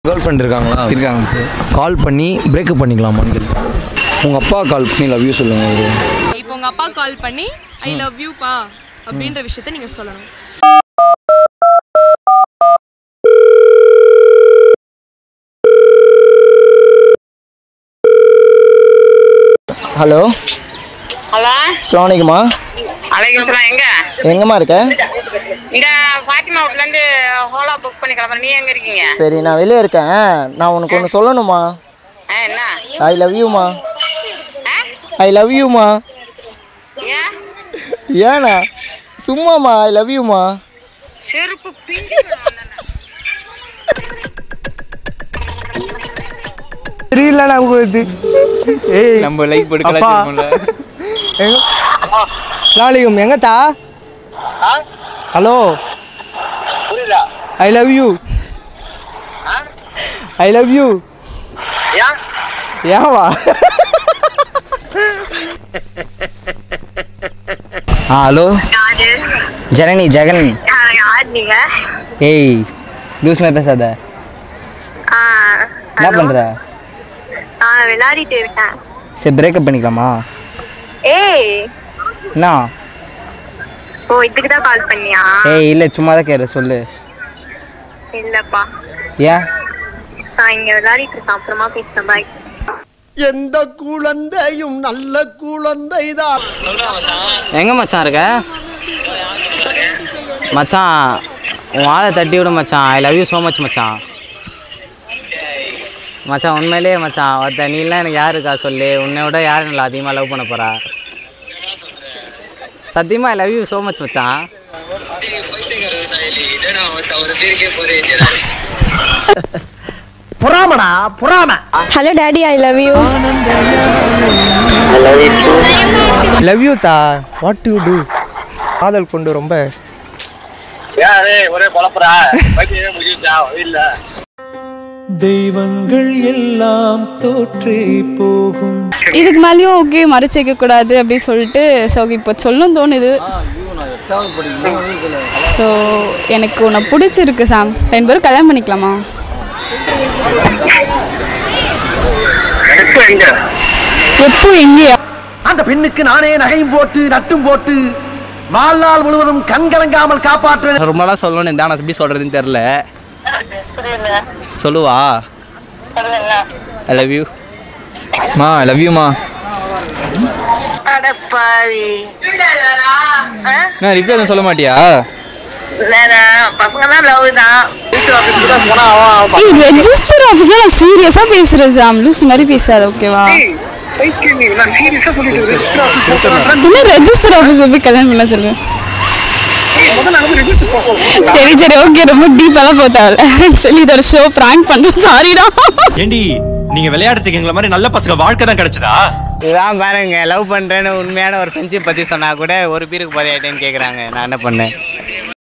Girl friend இருக்காங்களா இருக்காங்க கால் பண்ணி பிரேக்கப் பண்ணிக்கலாமான்னு கேள்வி உங்கள் அப்பா கால் பண்ணி லவ் யூ சொல்லுங்க ஒரு இப்போ உங்க அப்பா கால் பண்ணி ஐ லவ் யூ பா அப்படின்ற விஷயத்த நீங்க சொல்லணும் ஹலோ ஹலோ அஸ்லாம் வலைக்குமா அலைக்கும் சலாம் எங்க எங்கம்மா இருக்க இந்த ஃபாத்திமா வீட்ல இருந்து ஹோலா புக் பண்ணி கிளம்புறேன் நீ எங்க இருக்கீங்க சரி நான் வெளியே இருக்கேன் நான் உனக்கு ஒன்று சொல்லணுமா ஆ, என்ன I love யூமா ah? I love யூமா ஏன் ஏண்ணா சும்மாம்மா ஐ லவ் யூமா செருப்பு பிஞ்சு தெரியல நமக்கு ஏய் நம்ம லைக் போட்டு அப்பா. கலாச்சிருப்போம்ல எங்க லாலிகம் எங்கத்தா hello I love you I love you ஏவா ஆ ஹலோ ஜனனி ஜெகன் யார் நீங்க ஏய் லூஸ் மாதிரி பேசாத என்ன பண்ற நான் விளையாடிட்டு இருக்கேன் சரி பிரேக்கப் பண்ணிக்கலாமா ஏய் என்ன ஓ இதுக்கு தான் கால் பண்ணியா ஏய் இல்லை சும்மா தான் கேட்குற சொல்லு இல்லப்பா ஏன் நான் இங்க விளையாடிட்டு இருக்கேன் அப்புறமா பேசுறேன் பாய் எந்த குழந்தையும் நல்ல குழந்தைதான் எங்கே மச்சான் இருக்க மச்சான் உன் ஆளை தட்டி விடு மச்சான் I love you so much மச்சான் மச்சான் உண்மையிலேயே மச்சான் ஒருத்த நீலாம் எனக்கு யார் இருக்கா சொல்லு உன்னை விட யார் நல்லா அதிகமாக லவ் பண்ண போறா சத்தியமாக I love you so much மச்சான் புறாமடா புறாம hello daddy I love you love you தா வாட் டு டூ காதல் கொண்டு ரொம்ப ஒரே குழப்பறா பைத்தியம் முடிஞ்சா இல்ல தெய்வங்கள் எல்லாம் தோற்றே போகும் இதுக்கு மேலேயும் ஓகே மறைச்சு வைக்க கூடாது அப்படி சொல்லிட்டு ஸோ இப்போ சொல்லணும் தோணுது ஸோ எனக்கு உன்னை பிடிச்சிருக்கு சாம் ரெண்டு பேரும் கல்யாணம் பண்ணிக்கலாமா எப்ப எங்க எப்போ எங்கேயா அந்த பெண்ணுக்கு நானே நகையும் போட்டு நட்டும் போட்டு வாழ்நாள் முழுவதும் கண்கலங்காமல் காப்பாற்ற ரொம்ப நாளாக சொல்லணும்னு இருந்தால் நான் எப்படி சொல்கிறதுன்னு தெரில சொல்லுவா ஐ லவ் யூ மா ஐ லவ் யூமா அடப்பாவி நான் ரிப்ளை எதுவும் சொல்ல மாட்டியா பசங்க தான் லவ் தான் ஏய் ரெஜிஸ்டர் ஆஃபீஸில் நான் சீரியஸாக பேசுகிறேன் சாம் லூஸ் மாதிரி பேசாத ஓகேவா இன்னும் ரெஜிஸ்டர் ஆஃபீஸில் போய் கல்யாணம் பண்ண சொல்லுவேன் சரி சரி ஓகே ரொம்ப டீப்பெல்லாம் போத்தாவில் ஆக்சுவலி இது ஒரு ஷோ ப்ராங்க் பண்ணுறேன் சாரிடா ஏண்டி நீங்க விளையாடுறதுக்கு எங்களை மாதிரி நல்ல பசங்க வாழ்க்கை தான் கிடைச்சதா இதுதான் பாருங்க லவ் பண்ணுறேன்னு உண்மையான ஒரு ஃப்ரெண்ட்ஷிப் பற்றி சொன்னால் கூட ஒரு பீருக்கு பாதி ஆகிட்டேன்னு கேட்குறாங்க நான் என்ன பண்ணேன்